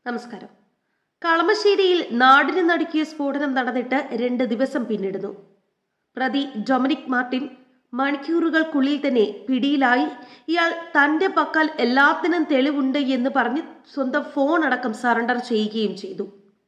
നമസ്കാരം കളമശ്ശേരിയിൽ നാടിന് നടുക്കിയ സ്ഫോടനം നടന്നിട്ട് രണ്ട് ദിവസം പിന്നിടുന്നു പ്രതി ഡൊമിനിക് മാർട്ടിൻ മണിക്കൂറുകൾക്കുള്ളിൽ തന്നെ പിടിയിലായി ഇയാൾ തന്റെ പക്കൽ എല്ലാത്തിനും തെളിവുണ്ട് എന്ന് പറഞ്ഞ് സ്വന്തം ഫോൺ അടക്കം സറണ്ടർ ചെയ്യുകയും ചെയ്തു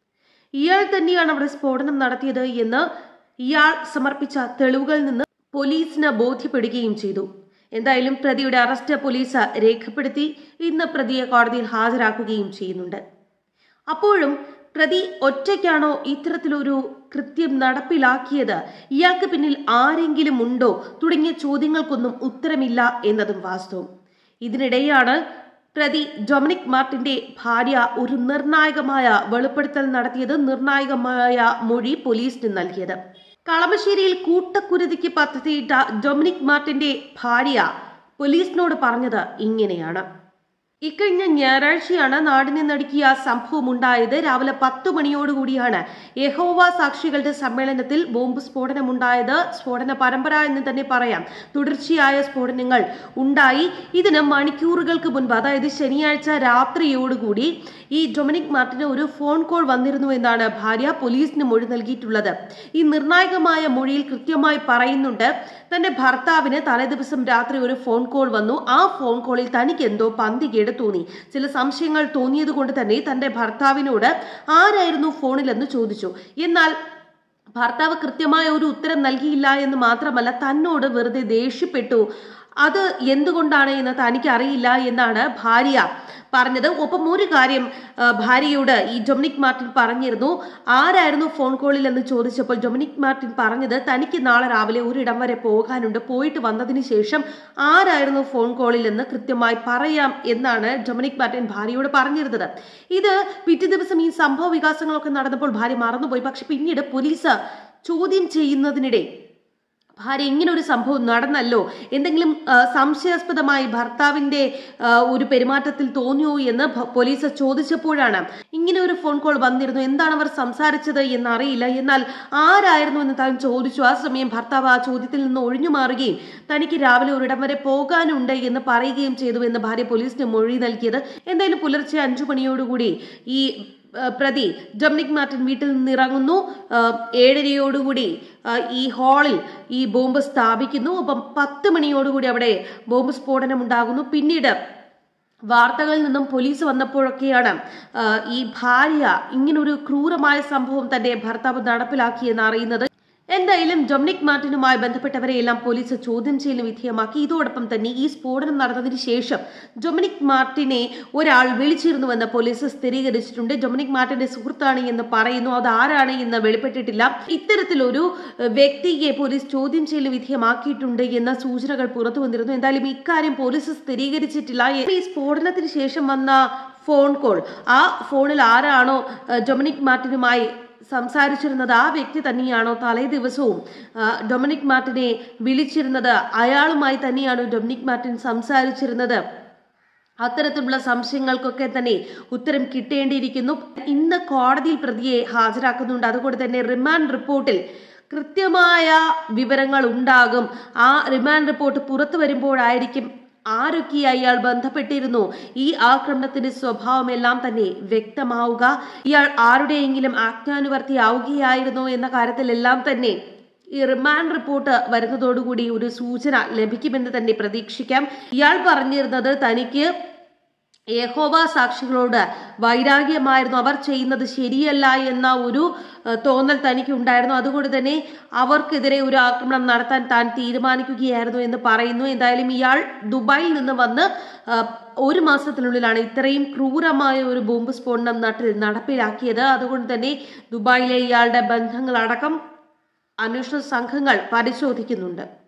ഇയാൾ തന്നെയാണ് അവിടെ സ്ഫോടനം നടത്തിയത് എന്ന് ഇയാൾ സമർപ്പിച്ച തെളിവുകളിൽ നിന്ന് പോലീസിന് ബോധ്യപ്പെടുകയും ചെയ്തു എന്തായാലും പ്രതിയുടെ അറസ്റ്റ് പോലീസ് രേഖപ്പെടുത്തി ഇന്ന് പ്രതിയെ കോടതിയിൽ ഹാജരാക്കുകയും ചെയ്യുന്നുണ്ട് അപ്പോഴും പ്രതി ഒറ്റയ്ക്കാണോ ഇത്തരത്തിലൊരു കൃത്യം നടപ്പിലാക്കിയത് ഇയാൾക്ക് പിന്നിൽ ആരെങ്കിലും ഉണ്ടോ തുടങ്ങിയ ചോദ്യങ്ങൾക്കൊന്നും ഉത്തരമില്ല എന്നതും വാസ്തവം ഇതിനിടെയാണ് പ്രതി ഡൊമിനിക് മാർട്ടിന്റെ ഭാര്യ ഒരു നിർണായകമായ വെളിപ്പെടുത്തൽ നടത്തിയത് നിർണായകമായ മൊഴി പോലീസിന് നൽകിയത് കളമശ്ശേരിയിൽ കൂട്ടക്കുരുതിക്ക് പദ്ധതിയിട്ട ഡൊമിനിക് മാർട്ടിന്റെ ഭാര്യ പോലീസിനോട് പറഞ്ഞത് ഇങ്ങനെയാണ് ഇക്കഴിഞ്ഞ ഞായറാഴ്ചയാണ് നാടിനെ നടുക്കിയ സംഭവം ഉണ്ടായത് രാവിലെ പത്തു മണിയോടുകൂടിയാണ് യഹോവ സാക്ഷികളുടെ സമ്മേളനത്തിൽ ബോംബ് സ്ഫോടനമുണ്ടായത് സ്ഫോടന പരമ്പര എന്ന് തന്നെ പറയാം തുടർച്ചയായ സ്ഫോടനങ്ങൾ ഉണ്ടായി ഇതിന് മണിക്കൂറുകൾക്ക് മുൻപ് അതായത് ശനിയാഴ്ച രാത്രിയോടുകൂടി ഈ ഡൊമിനിക് മാർട്ടിന് ഒരു ഫോൺ കോൾ വന്നിരുന്നു എന്നാണ് ഭാര്യ പോലീസിന് മൊഴി നൽകിയിട്ടുള്ളത് ഈ നിർണായകമായ മൊഴിയിൽ കൃത്യമായി പറയുന്നുണ്ട് തന്റെ ഭർത്താവിന് തലേദിവസം രാത്രി ഒരു ഫോൺ കോൾ വന്നു ആ ഫോൺ കോളിൽ തനിക്ക് എന്തോ പന്തികേട് തോന്നി ചില സംശയങ്ങൾ തോന്നിയത് കൊണ്ട് തന്നെ തന്റെ ഭർത്താവിനോട് ആരായിരുന്നു ഫോണിലെന്ന് ചോദിച്ചു എന്നാൽ ഭർത്താവ് കൃത്യമായ ഒരു ഉത്തരം നൽകിയില്ല എന്ന് മാത്രമല്ല തന്നോട് വെറുതെ ദേഷ്യപ്പെട്ടു അത് എന്തുകൊണ്ടാണ് എന്ന് തനിക്ക് അറിയില്ല എന്നാണ് ഭാര്യ പറഞ്ഞത് ഒപ്പം ഒരു കാര്യം ആ, ഭാര്യയോട് ഈ ഡൊമിനിക് മാർട്ടിൻ പറഞ്ഞിരുന്നു ആരായിരുന്നു ഫോൺ കോളിൽ എന്ന് ചോദിച്ചപ്പോൾ ഡൊമിനിക് മാർട്ടിൻ പറഞ്ഞത് തനിക്ക് നാളെ രാവിലെ ഒരിടം വരെ പോകാനുണ്ട് പോയിട്ട് വന്നതിന് ശേഷം ആരായിരുന്നു ഫോൺ കോളിൽ എന്ന് കൃത്യമായി പറയാം എന്നാണ് ഡൊമിനിക് മാർട്ടിൻ ഭാര്യയോട് പറഞ്ഞിരുന്നത് ഇത് പിറ്റേ ദിവസം ഈ സംഭവ വികാസങ്ങളൊക്കെ നടന്നപ്പോൾ ഭാര്യ മറന്നുപോയി പക്ഷെ പിന്നീട് പോലീസ് ചോദ്യം ചെയ്യുന്നതിനിടെ ഭാര്യ ഇങ്ങനെ ഒരു സംഭവം നടന്നല്ലോ എന്തെങ്കിലും ആ, സംശയാസ്പദമായി ഭർത്താവിന്റെ ആ, ഒരു പെരുമാറ്റത്തിൽ തോന്നിയോ എന്ന് ഭ- പോലീസ് ചോദിച്ചപ്പോഴാണ് ഇങ്ങനെ ഒരു ഫോൺ കോൾ വന്നിരുന്നു എന്താണ് അവർ സംസാരിച്ചത് എന്ന് അറിയില്ല എന്നാൽ ആരായിരുന്നു എന്ന് താൻ ചോദിച്ചു ആ സമയം ഭർത്താവ് ആ ചോദ്യത്തിൽ നിന്ന് ഒഴിഞ്ഞു മാറുകയും തനിക്ക് രാവിലെ ഒരിടം വരെ പോകാനുണ്ട് എന്ന് പറയുകയും ചെയ്തു എന്ന് ഭാര്യ പോലീസിന് മൊഴി നൽകിയത് എന്തായാലും പുലർച്ചെ അഞ്ചു മണിയോടുകൂടി ഈ ആ, പ്രതി ഡൊമിനിക് മാർട്ടിൻ വീട്ടിൽ നിന്ന് ഇറങ്ങുന്നു ആ, ഏഴരയോടുകൂടി ആ, ഈ ഹാളിൽ ഈ ബോംബ് സ്ഥാപിക്കുന്നു ഒപ്പം പത്ത് മണിയോടുകൂടി അവിടെ ബോംബ് സ്ഫോടനം ഉണ്ടാകുന്നു പിന്നീട് വാർത്തകളിൽ നിന്നും പോലീസ് വന്നപ്പോഴൊക്കെയാണ് ആ, ഈ ഭാര്യ ഇങ്ങനൊരു ക്രൂരമായ സംഭവം തന്റെ ഭർത്താവ് നടപ്പിലാക്കിയെന്ന് അറിയുന്നത് എന്തായാലും ഡൊമിനിക് മാർട്ടിനുമായി ബന്ധപ്പെട്ടവരെയെല്ലാം പോലീസ് ചോദ്യം ചെയ്യലിന് വിധേയമാക്കി ഇതോടൊപ്പം തന്നെ ഈ സ്ഫോടനം നടന്നതിന് ശേഷം ഡൊമിനിക് മാർട്ടിനെ ഒരാൾ വിളിച്ചിരുന്നുവെന്ന് പോലീസ് സ്ഥിരീകരിച്ചിട്ടുണ്ട് ഡൊമിനിക് മാർട്ടിന്റെ സുഹൃത്താണ് എന്ന് പറയുന്നു അത് ആരാണ് എന്ന് വെളിപ്പെട്ടിട്ടില്ല ഇത്തരത്തിലൊരു ഏഹ്, വ്യക്തിയെ പോലീസ് ചോദ്യം ചെയ്യലിന് വിധേയമാക്കിയിട്ടുണ്ട് എന്ന സൂചനകൾ പുറത്തു വന്നിരുന്നു എന്തായാലും ഇക്കാര്യം പോലീസ് സ്ഥിരീകരിച്ചിട്ടില്ല ഈ സ്ഫോടനത്തിന് ശേഷം വന്ന ഫോൺ കോൾ ആ ഫോണിൽ ആരാണോ ഏഹ്, ഡൊമിനിക് മാർട്ടിനുമായി സംസാരിച്ചിരുന്നത് ആ വ്യക്തി തന്നെയാണോ തലേ ദിവസവും ആ, ഡൊമിനിക് മാർട്ടിനെ വിളിച്ചിരുന്നത് അയാളുമായി തന്നെയാണോ ഡൊമിനിക് മാർട്ടിൻ സംസാരിച്ചിരുന്നത് അത്തരത്തിലുള്ള സംശയങ്ങൾക്കൊക്കെ തന്നെ ഉത്തരം കിട്ടേണ്ടിയിരിക്കുന്നു ഇന്ന് കോടതിയിൽ പ്രതിയെ ഹാജരാക്കുന്നുണ്ട് അതുകൊണ്ട് തന്നെ റിമാൻഡ് റിപ്പോർട്ടിൽ കൃത്യമായ വിവരങ്ങൾ ഉണ്ടാകും ആ റിമാൻഡ് റിപ്പോർട്ട് പുറത്തു വരുമ്പോഴായിരിക്കും ആരൊക്കെ അയാൾ ബന്ധപ്പെട്ടിരുന്നു ഈ ആക്രമണത്തിന്റെ സ്വഭാവം എല്ലാം തന്നെ വ്യക്തമാവുക ഇയാൾ ആരുടെയെങ്കിലും ആജ്ഞാനുവർത്തിയാവുകയായിരുന്നോ എന്ന കാര്യത്തിലെല്ലാം തന്നെ ഈ റിമാൻഡ് റിപ്പോർട്ട് വരുന്നതോടുകൂടി ഒരു സൂചന ലഭിക്കുമെന്ന് തന്നെ പ്രതീക്ഷിക്കാം ഇയാൾ പറഞ്ഞിരുന്നത് തനിക്ക് യഹോവ സാക്ഷികളോട് വൈരാഗ്യമായിരുന്നു അവർ ചെയ്യുന്നത് ശരിയല്ല എന്ന ഒരു ഏഹ്, തോന്നൽ തനിക്ക് ഉണ്ടായിരുന്നു അതുകൊണ്ട് തന്നെ അവർക്കെതിരെ ഒരു ആക്രമണം നടത്താൻ താൻ തീരുമാനിക്കുകയായിരുന്നു എന്ന് പറയുന്നു എന്തായാലും ഇയാൾ ദുബായിൽ നിന്ന് വന്ന് ഏഹ്, ഒരു മാസത്തിനുള്ളിലാണ് ഇത്രയും ക്രൂരമായ ഒരു ബോംബ് സ്ഫോടനം നാട്ടിൽ നടപ്പിലാക്കിയത് അതുകൊണ്ട് തന്നെ ദുബായിലെ ഇയാളുടെ ബന്ധങ്ങളടക്കം അന്വേഷണ സംഘങ്ങൾ പരിശോധിക്കുന്നുണ്ട്